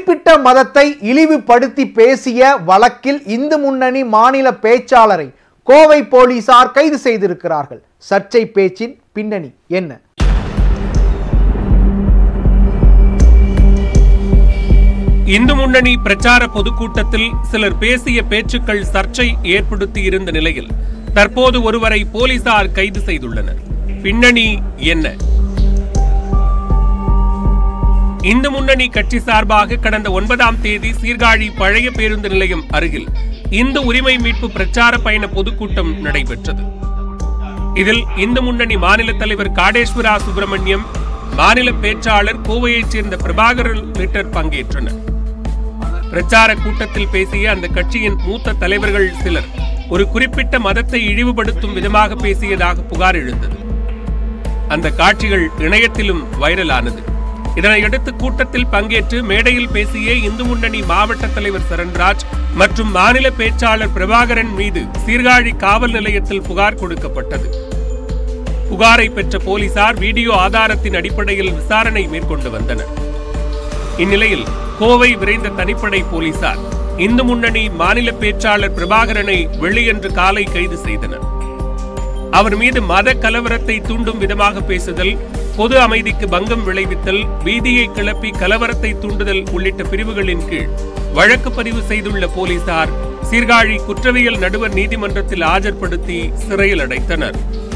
குறிப்பிட்ட மதத்தை இழிவுபடுத்தி பேசிய வழக்கில் இந்து முன்னணி மாநில பேச்சாளரை கோவை போலீசார் கைது செய்திருக்கிறார்கள் சர்ச்சை பேச்சின் பின்னணி என்ன இந்து முன்னணி பிரச்சார பொதுக்கூட்டத்தில் சிலர் பேசிய பேச்சுக்கள் சர்ச்சை ஏற்படுத்தி இருந்த நிலையில் தற்போது ஒருவரை போலீசார் கைது செய்துள்ளனர் பின்னணி என்ன இந்து முன்னணி கட்சி சார்பாக கடந்த ஒன்பதாம் தேதி சீர்காழி பழைய பேருந்து நிலையம் அருகில் இந்து உரிமை மீட்பு பிரச்சார பயண பொதுக்கூட்டம் நடைபெற்றது இதில் இந்து முன்னணி மாநில தலைவர் காடேஸ்வரா சுப்பிரமணியம் மாநில பேச்சாளர் கோவையைச் சேர்ந்த பிரபாகரன் லிட்டர் பங்கேற்றனர் பிரச்சார கூட்டத்தில் பேசிய அந்த கட்சியின் மூத்த தலைவர்கள் சிலர் ஒரு குறிப்பிட்ட மதத்தை இழிவுபடுத்தும் விதமாக பேசியதாக புகார் எழுந்தது அந்த காட்சிகள் இணையத்திலும் வைரலானது இதனையடுத்து கூட்டத்தில் பங்கேற்று மேடையில் பேசிய இந்து முன்னணி மாவட்ட தலைவர் சரண்ராஜ் மற்றும் மாநில பேச்சாளர் பிரபாகரன் மீது சீர்காழி காவல் நிலையத்தில் புகார் கொடுக்கப்பட்டது புகாரை பெற்ற போலீசார் வீடியோ ஆதாரத்தின் அடிப்படையில் விசாரணை மேற்கொண்டு வந்தனர் இந்நிலையில் கோவை விரைந்த தனிப்படை போலீசார் இந்து முன்னணி மாநில பேச்சாளர் பிரபாகரனை வெள்ளியன்று காலை கைது செய்தனர் அவர் மீது மத கலவரத்தை தூண்டும் விதமாக பேசுதல் பொது அமைதிக்கு பங்கம் விளைவித்தல் வீதியை கிளப்பி கலவரத்தை தூண்டுதல் உள்ளிட்ட பிரிவுகளின் கீழ் வழக்கு பதிவு செய்துள்ள போலீசார் சீர்காழி குற்றவியல் நடுவர் நீதிமன்றத்தில் ஆஜர்படுத்தி சிறையில் அடைத்தனர்